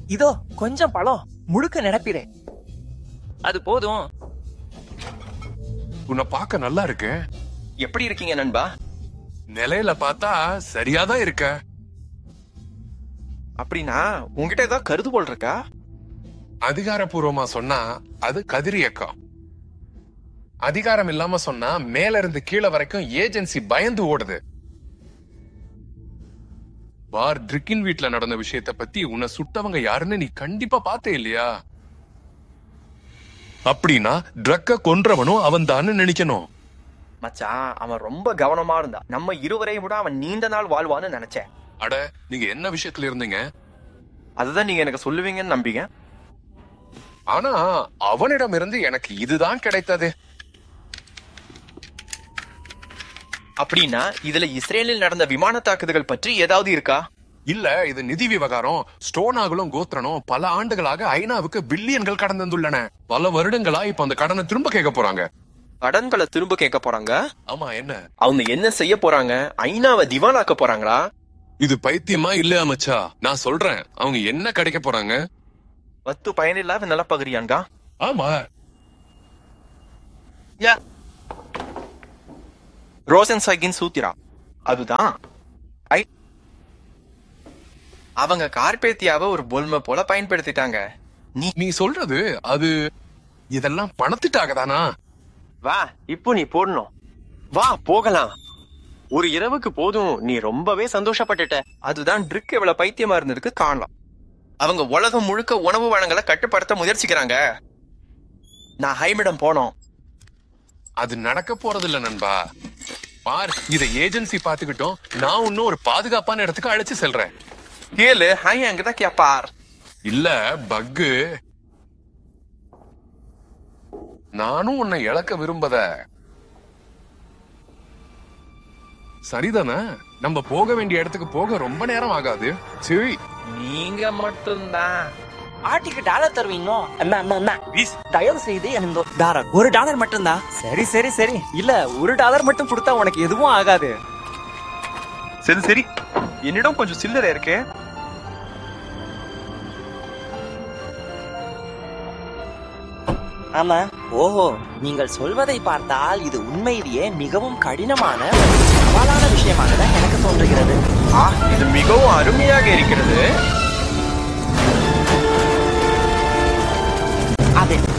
இதோ கொஞ்சம் பழம் முழுக்க நிரப்பிடு அது போதும் உன்னை பார்க்க நல்லா இருக்கு எப்படி இருக்கீங்க நண்பா நிலையில பார்த்தா சரியாதான் இருக்க அப்படின்னா உங்ககிட்ட ஏதாவது கருதுகோள் இருக்கா அதிகாரப்பூர்வமா சொன்னா அது கதிர் இயக்கம் அதிகாரம் இல்லாம சொன்னா மேல இருந்து கீழே வரைக்கும் ஏஜென்சி பயந்து ஓடுது பார் ட்ரிக்கின் வீட்ல நடந்த விஷயத்த பத்தி உன்னை சுட்டவங்க யாருன்னு நீ கண்டிப்பா பார்த்தே இல்லையா அப்படின்னா ட்ரக்க கொன்றவனும் அவன் தான்னு நினைக்கணும் மச்சான் அவன் ரொம்ப கவனமா இருந்தா நம்ம இருவரையும் விட அவன் நீண்ட நாள் வாழ்வான்னு நினைச்சேன் அட நீங்க என்ன விஷயத்துல இருந்தீங்க அதுதான் நீங்க எனக்கு சொல்லுவீங்கன்னு நம்பிங்க ஆனா அவனிடம் இருந்து எனக்கு இதுதான் கிடைத்தது அப்படின்னா இதுல இஸ்ரேலில் நடந்த விமான தாக்குதல்கள் பற்றி ஏதாவது இருக்கா இல்ல இது நிதி விவகாரம் ஸ்டோனாகலும் கோத்ரனும் பல ஆண்டுகளாக ஐநாவுக்கு பில்லியன்கள் கடன் தந்துள்ளன பல வருடங்களா இப்ப அந்த கடனை திரும்ப கேட்க போறாங்க கடன்களை திரும்ப கேட்க போறாங்க ஆமா என்ன அவங்க என்ன செய்ய போறாங்க ஐநாவை திவாலாக்க போறாங்களா இது பைத்தியமா இல்லையா மச்சா நான் சொல்றேன் அவங்க என்ன கிடைக்க போறாங்க வத்து பயனில்லாத நிலப்பகுதியான்கா ஆமா ரோசன் சைகின் சூத்திரா அதுதான் ஐ அவங்க கார்பேத்தியாவை ஒரு பொல்மை போல பயன்படுத்திட்டாங்க நீ நீ சொல்றது அது இதெல்லாம் பணத்துக்காக தானா வா இப்போ நீ போடணும் வா போகலாம் ஒரு இரவுக்கு போதும் நீ ரொம்பவே சந்தோஷப்பட்டுட்ட அதுதான் ட்ரிக் எவ்வளவு பைத்தியமா இருந்ததுக்கு காரணம் அவங்க உலகம் முழுக்க உணவு வளங்களை கட்டுப்படுத்த முயற்சிக்கிறாங்க நான் ஹைமிடம் போனோம் அது நடக்க போறது இல்ல நண்பா பார் இத ஏஜென்சி பாத்துக்கிட்டோம் நான் இன்னும் ஒரு பாதுகாப்பான இடத்துக்கு அழைச்சு செல்றேன் கேளு ஹை அங்கதான் கேப்பார் இல்ல பக்கு நானும் உன்னை இழக்க விரும்பத சரிதானே நம்ம போக வேண்டிய இடத்துக்கு போக ரொம்ப நேரம் ஆகாது சரி நீங்க மட்டும்தான் ஆட்டிக்கு dollar தருவீங்களோ Anna Anna Anna please தயவு செய்து எனக்கு ஒரு டாலர் ஒரு டாலர் மட்டும்தான் சரி சரி சரி இல்ல ஒரு டாலர் மட்டும் கொடுத்தா உனக்கு எதுவும் ஆகாது சரி சரி என்னிடம் கொஞ்சம் சில்லறை இருக்கு ஆமா ஓஹோ நீங்கள் சொல்வதை பார்த்தால் இது உண்மையிலேயே மிகவும் கடினமான மற்றும் சவாலான விஷயமாக தான் எனக்கு தோன்றுகிறது ஆ இது மிகவும் அருமையாக இருக்கிறது அது